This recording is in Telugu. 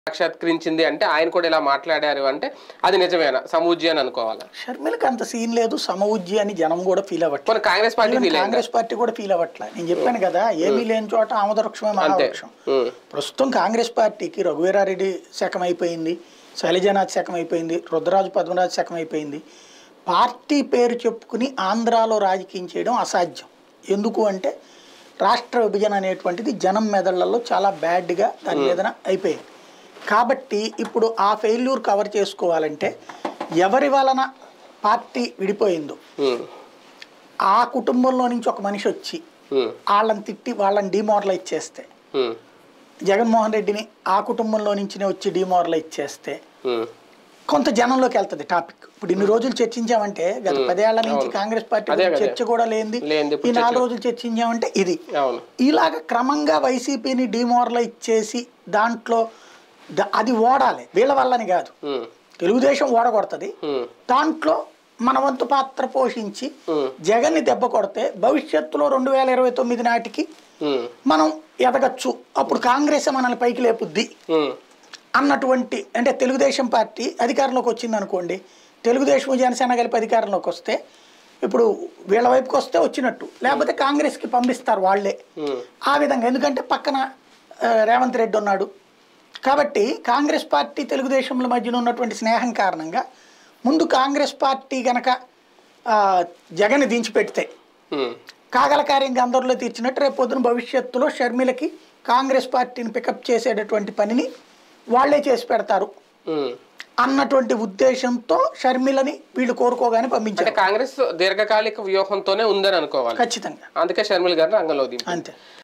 సాక్షాత్కరించింది అంటే ఆయన కూడా ఇలా మాట్లాడారు అంటే అది నిజమేనా సమూజ్జి అని అనుకోవాలా షర్మిలకి అంత సీన్ లేదు సమవుజ్జి అని జనం కూడా ఫీల్ అవ్వట్లేదు కొన్ని కాంగ్రెస్ పార్టీ ఈవెన్ ఫీల్ అయిందా కాంగ్రెస్ పార్టీ కూడా ఫీల్ అవ్వట్లే నేను చెప్పాను కదా ఏమీ లేని చోట ఆమదవృక్షమే మహావృక్షం ఉమ్, ప్రస్తుతం కాంగ్రెస్ పార్టీకి రఘువీరారెడ్డి శకం అయిపోయింది శైలజనాథ్ శకం అయిపోయింది రుద్రరాజు పద్మరాజు శకం అయిపోయింది పార్టీ పేరు చెప్పుకుని ఆంధ్రాలో రాజకీయం చేయడం అసాధ్యం ఎందుకు అంటే రాష్ట్ర విభజన అనేటువంటిది జనం మెదళ్లలో చాలా బ్యాడ్గా దాని మీదన అయిపోయింది కాబట్టి ఇప్పుడు ఆ ఫెయిల్యూర్ కవర్ చేసుకోవాలంటే ఎవరి వలన పార్టీ విడిపోయిందో ఉమ్, ఆ కుటుంబంలో నుంచి ఒక మనిషి వచ్చి ఉమ్, వాళ్ళని తిట్టి వాళ్ళని డిమోరలైజ్ చేస్తే ఉమ్, జగన్మోహన్ రెడ్డిని ఆ కుటుంబంలో నుంచినే వచ్చి డిమోరలైజ్ చేస్తే ఉమ్, కొంత జనంలోకి వెళ్తుంది టాపిక్ ఇప్పుడు ఇన్ని రోజులు చర్చించామంటే గత పదేళ్ల నుంచి కాంగ్రెస్ పార్టీ అదే గురించి కదా. చర్చ కూడా లేనిది లేనిది ఇప్పుడు ఈ నాలుగు రోజులు చర్చించామంటే ఇది అవును ఇలాగ క్రమంగా వైసీపీని డిమోరలైజ్ చేసి దాంట్లో ద- అది ఓడాలి వీళ్ళ వల్లని కాదు ఉమ్, తెలుగుదేశం ఓడగొడుతుంది ఉమ్, దాంట్లో మన వంతు పాత్ర పోషించి ఉమ్, జగన్ని దెబ్బ కొడితే భవిష్యత్తులో రెండు వేల ఇరవై తొమ్మిది నాటికి ఉమ్, మనం ఎదగచ్చు అప్పుడు కాంగ్రెస్ మనల్ని పైకి లేపుద్ది ఉమ్, అన్నటువంటి అంటే తెలుగుదేశం పార్టీ అధికారంలోకి వచ్చింది అనుకోండి తెలుగుదేశం జనసేన కలిపి అధికారంలోకి వస్తే ఇప్పుడు వీళ్ళ వైపుకి వస్తే వచ్చినట్టు లేకపోతే కాంగ్రెస్కి పంపిస్తారు వాళ్ళే ఉమ్, ఆ విధంగా ఎందుకంటే పక్కన ఆ, రేవంత్ రెడ్డి ఉన్నాడు కాబట్టి కాంగ్రెస్ పార్టీ తెలుగుదేశంల మధ్యన ఉన్నటువంటి స్నేహం కారణంగా ముందు కాంగ్రెస్ పార్టీ గనక ఆ, జగన్ దించిపెడితే ఉమ్, కాగల కార్యంగా అందరిలో తీర్చినట్టు రేపు పొద్దున భవిష్యత్తులో షర్మిలకి కాంగ్రెస్ పార్టీని పికప్ చేసేటటువంటి పనిని వాళ్ళే చేసి పెడతారు ఉమ్. అన్నటువంటి ఉద్దేశంతో షర్మిలని వీళ్ళు కోరుకోగానే అంటే పంపించారు కాంగ్రెస్ దీర్ఘకాలిక వ్యూహంతోనే ఉందని అనుకోవాలి ఖచ్చితంగా అందుకే షర్మిల గారిని రంగంలో దింపారు అంతే